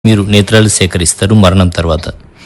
మీరు నేత్రాలు సేకరిస్తారు మరణం తర్వాత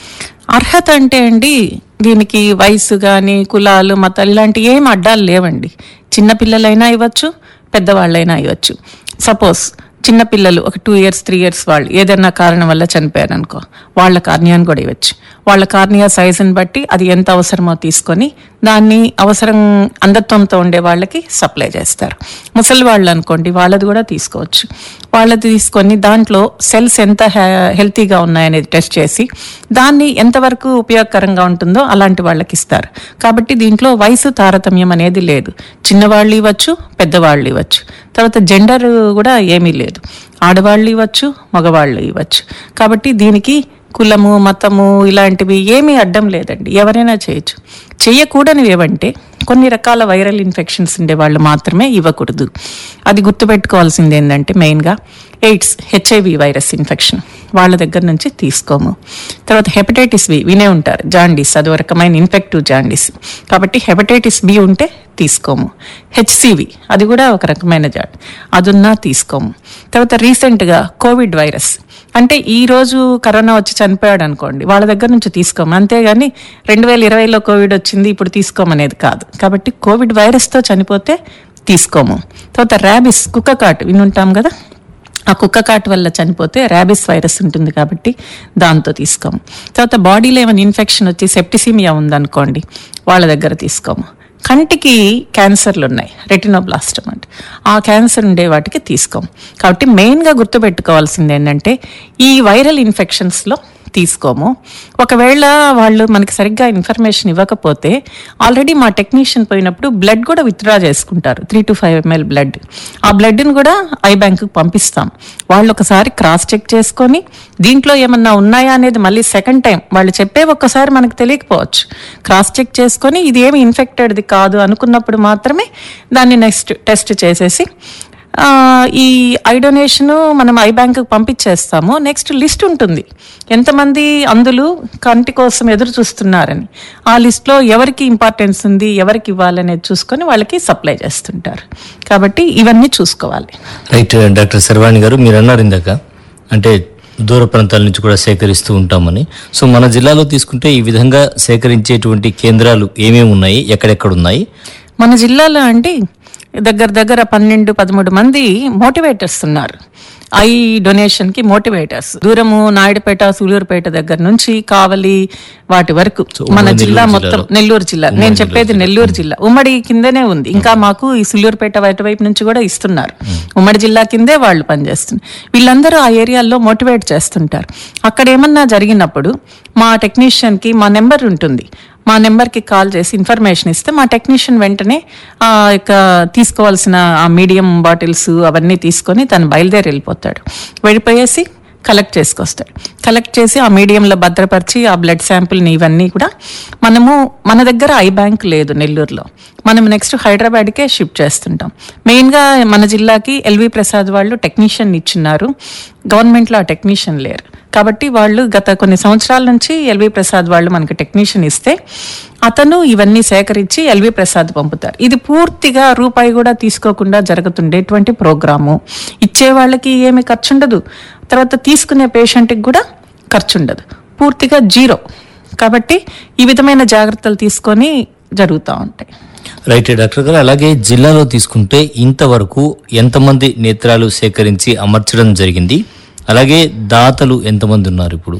అర్హత అంటే అండి దీనికి వయసు కానీ కులాలు మతాలు ఇలాంటి ఏం అడ్డాలు లేవండి చిన్నపిల్లలైనా ఇవ్వచ్చు పెద్దవాళ్ళైనా ఇవ్వచ్చు సపోజ్ చిన్నపిల్లలు ఒక టూ ఇయర్స్ త్రీ ఇయర్స్ వాళ్ళు ఏదైనా కారణం వల్ల చనిపోయారు అనుకో వాళ్ళ కార్నియాన్ని కూడా ఇవ్వచ్చు వాళ్ళ కార్నియా సైజుని బట్టి అది ఎంత అవసరమో తీసుకొని దాన్ని అవసరం అంధత్వంతో ఉండే వాళ్ళకి సప్లై చేస్తారు ముసలి వాళ్ళు అనుకోండి వాళ్ళది కూడా తీసుకోవచ్చు వాళ్ళది తీసుకొని దాంట్లో సెల్స్ ఎంత హె- హెల్తీగా ఉన్నాయనేది టెస్ట్ చేసి దాన్ని ఎంతవరకు ఉపయోగకరంగా ఉంటుందో అలాంటి వాళ్ళకి ఇస్తారు కాబట్టి దీంట్లో వయసు తారతమ్యం అనేది లేదు చిన్నవాళ్ళు ఇవ్వచ్చు పెద్దవాళ్ళు ఇవ్వచ్చు తర్వాత జెండర్ కూడా ఏమీ లేదు ఆడవాళ్ళు ఇవ్వచ్చు మగవాళ్ళు ఇవ్వచ్చు కాబట్టి దీనికి కులము మతము ఇలాంటివి ఏమీ అడ్డం లేదండి ఎవరైనా చేయొచ్చు చేయకూడనివి ఏవంటే కొన్ని రకాల వైరల్ ఇన్ఫెక్షన్స్ ఉండే వాళ్ళు మాత్రమే ఇవ్వకూడదు అది గుర్తుపెట్టుకోవాల్సింది ఏంటంటే మెయిన్గా ఎయిడ్స్ హెచ్ఐవి వైరస్ ఇన్ఫెక్షన్ వాళ్ళ దగ్గర నుంచి తీసుకోము తర్వాత హెపటైటిస్ బి వినే ఉంటారు జాండీస్ అది ఒక రకమైన ఇన్ఫెక్టివ్ జాండీస్ కాబట్టి హెపటైటిస్ బి ఉంటే తీసుకోము హెచ్సివి అది కూడా ఒక రకమైన జాడ్ అదున్నా తీసుకోము తర్వాత రీసెంట్గా కోవిడ్ వైరస్ అంటే ఈ రోజు కరోనా వచ్చి చనిపోయాడు అనుకోండి వాళ్ళ దగ్గర నుంచి తీసుకోము అంతేగాని రెండు వేల ఇరవైలో కోవిడ్ వచ్చింది ఇప్పుడు తీసుకోమనేది కాదు కాబట్టి కోవిడ్ వైరస్తో చనిపోతే తీసుకోము తర్వాత ర్యాబిస్ కుక్క కాటు వినుంటాం కదా ఆ కుక్క కాటు వల్ల చనిపోతే ర్యాబిస్ వైరస్ ఉంటుంది కాబట్టి దాంతో తీసుకోము తర్వాత బాడీలో ఏమైనా ఇన్ఫెక్షన్ వచ్చి సెప్టిసిమియా ఉందనుకోండి వాళ్ళ దగ్గర తీసుకోము కంటికి క్యాన్సర్లు ఉన్నాయి రెటినోబ్లాస్టమ్ అంటే ఆ క్యాన్సర్ ఉండే వాటికి తీసుకోము కాబట్టి మెయిన్గా గుర్తుపెట్టుకోవాల్సింది ఏంటంటే ఈ వైరల్ ఇన్ఫెక్షన్స్లో తీసుకోము ఒకవేళ వాళ్ళు మనకి సరిగ్గా ఇన్ఫర్మేషన్ ఇవ్వకపోతే ఆల్రెడీ మా టెక్నీషియన్ పోయినప్పుడు బ్లడ్ కూడా విత్డ్రా చేసుకుంటారు three to five ml blood ఆ బ్లడ్ని కూడా ఐ బ్యాంకుకి పంపిస్తాం వాళ్ళు ఒకసారి క్రాస్ చెక్ చేసుకొని దీంట్లో ఏమన్నా ఉన్నాయా అనేది మళ్ళీ సెకండ్ టైం వాళ్ళు చెప్పే ఒక్కసారి మనకు తెలియకపోవచ్చు క్రాస్ చెక్ చేసుకొని ఇది ఏమి ఇన్ఫెక్టెడ్ది కాదు అనుకున్నప్పుడు మాత్రమే దాన్ని నెక్స్ట్ టెస్ట్ చేసేసి ఆ, ఈ ఐ డొనేషన్ మనం ఐ బ్యాంక్ పంపించేస్తాము నెక్స్ట్ లిస్ట్ ఉంటుంది ఎంతమంది అందులు కంటి కోసం ఎదురు చూస్తున్నారని ఆ లిస్ట్లో ఎవరికి ఇంపార్టెన్స్ ఉంది ఎవరికి ఇవ్వాలనేది చూసుకొని వాళ్ళకి సప్లై చేస్తుంటారు కాబట్టి ఇవన్నీ చూసుకోవాలి రైట్ డాక్టర్ శర్వాణి గారు మీరు అన్నారు ఇందాక అంటే దూర ప్రాంతాల నుంచి కూడా సేకరిస్తూ ఉంటామని సో మన జిల్లాలో తీసుకుంటే ఈ విధంగా సేకరించేటువంటి కేంద్రాలు ఏమేమి ఉన్నాయి ఎక్కడెక్కడ ఉన్నాయి మన జిల్లాలో అంటే దగ్గర దగ్గర పన్నెండు పదమూడు మంది మోటివేటర్స్ ఉన్నారు ఐ డొనేషన్ కి మోటివేటర్స్ దూరము నాయుడుపేట సూలూరుపేట దగ్గర నుంచి కావలి వాటి వరకు మన ఉమ్మడి జిల్లా నెల్లూరు మొత్తం జిల్లాలో. నెల్లూరు జిల్లా నేను చెప్పేది నెల్లూరు జిల్లా ఉమ్మడి కిందనే ఉంది ఇంకా మాకు ఈ సుల్లూరుపేట వైపు నుంచి కూడా ఇస్తున్నారు ఉమ్మడి జిల్లా కిందే వాళ్ళు పనిచేస్తున్నారు వీళ్ళందరూ ఆ ఏరియాల్లో మోటివేట్ చేస్తుంటారు అక్కడ ఏమన్నా జరిగినప్పుడు మా టెక్నీషియన్ కి మా నెంబర్ ఉంటుంది మా నెంబర్కి కాల్ చేసి ఇన్ఫర్మేషన్ ఇస్తే మా టెక్నీషియన్ వెంటనే ఆ యొక్క తీసుకోవాల్సిన ఆ మీడియం బాటిల్స్ అవన్నీ తీసుకొని తను బయలుదేరి వెళ్ళిపోతాడు వెళ్ళిపోయేసి కలెక్ట్ చేసుకొస్తాడు కలెక్ట్ చేసి ఆ మీడియంలో భద్రపరిచి ఆ బ్లడ్ శాంపిల్ని ఇవన్నీ కూడా మనము మన దగ్గర ఐ బ్యాంక్ లేదు నెల్లూరులో మనం నెక్స్ట్ హైదరాబాద్కే షిఫ్ట్ చేస్తుంటాం మెయిన్గా మన జిల్లాకి ఎల్వి ప్రసాద్ వాళ్ళు టెక్నీషియన్ ఇచ్చిన్నారు గవర్నమెంట్లో ఆ టెక్నీషియన్ లేరు కాబట్టి వాళ్ళు గత కొన్ని సంవత్సరాల నుంచి ఎల్వి ప్రసాద్ వాళ్ళు మనకి టెక్నీషియన్ ఇస్తే అతను ఇవన్నీ సేకరించి ఎల్వి ప్రసాద్ పంపుతారు ఇది పూర్తిగా రూపాయి కూడా తీసుకోకుండా జరుగుతుండేటువంటి ప్రోగ్రాము ఇచ్చే వాళ్ళకి ఏమి ఖర్చు ఉండదు తర్వాత తీసుకునే పేషెంట్కి కూడా ఖర్చు ఉండదు పూర్తిగా జీరో కాబట్టి ఈ విధమైన జాగ్రత్తలు తీసుకొని జరుగుతూ ఉంటాయి రైట్ డాక్టర్ గారు అలాగే జిల్లాలో తీసుకుంటే ఇంతవరకు ఎంతమంది నేత్రాలు సేకరించి అమర్చడం జరిగింది అలాగే దాతలు ఎంతమంది ఉన్నారు ఇప్పుడు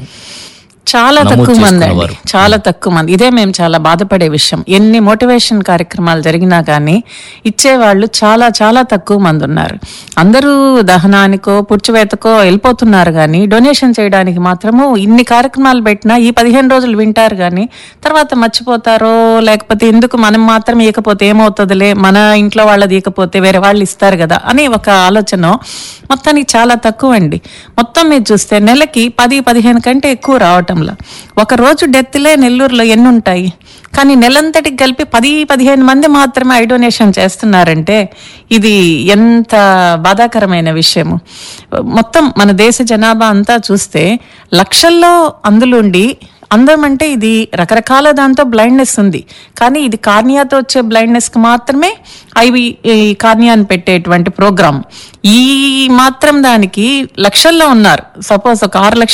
చాలా నమోదు తక్కువ మంది అండి చేసుకున్నవారు. చాలా తక్కువ మంది ఇదే మేము చాలా బాధపడే విషయం ఎన్ని మోటివేషన్ కార్యక్రమాలు జరిగినా కానీ ఇచ్చేవాళ్ళు చాలా చాలా తక్కువ మంది ఉన్నారు అందరూ దహనానికో పుచ్చివేతకో వెళ్ళిపోతున్నారు కానీ డొనేషన్ చేయడానికి మాత్రము ఇన్ని కార్యక్రమాలు పెట్టినా ఈ పదిహేను రోజులు వింటారు కానీ తర్వాత మర్చిపోతారో లేకపోతే ఎందుకు మనం మాత్రం ఇవ్వకపోతే ఏమవుతుందిలే మన ఇంట్లో వాళ్ళది ఇవ్వకపోతే వేరే వాళ్ళు ఇస్తారు కదా అని ఒక ఆలోచన మొత్తానికి చాలా తక్కువ అండి మొత్తం మీరు చూస్తే నెలకి పది పదిహేను కంటే ఎక్కువ రావటంలో ఒక రోజు డెత్లే నెల్లూరులో ఎన్ని ఉంటాయి కానీ నెలంతటికి కలిపి పది పదిహేను మంది మాత్రమే ఐ డొనేషన్ చేస్తున్నారంటే ఇది ఎంత బాధాకరమైన విషయము మొత్తం మన దేశ జనాభా అంతా చూస్తే లక్షల్లో అందులుండి అందం అంటే ఇది రకరకాల దాంతో బ్లైండ్నెస్ ఉంది కానీ ఇది కార్నియాతో వచ్చే బ్లైండ్నెస్ కి మాత్రమే ఐవి ఈ కార్నియాని పెట్టేటువంటి ప్రోగ్రామ్ ఈ మాత్రం దానికి లక్షల్లో ఉన్నారు సపోజ్ ఒక ఆరు లక్షల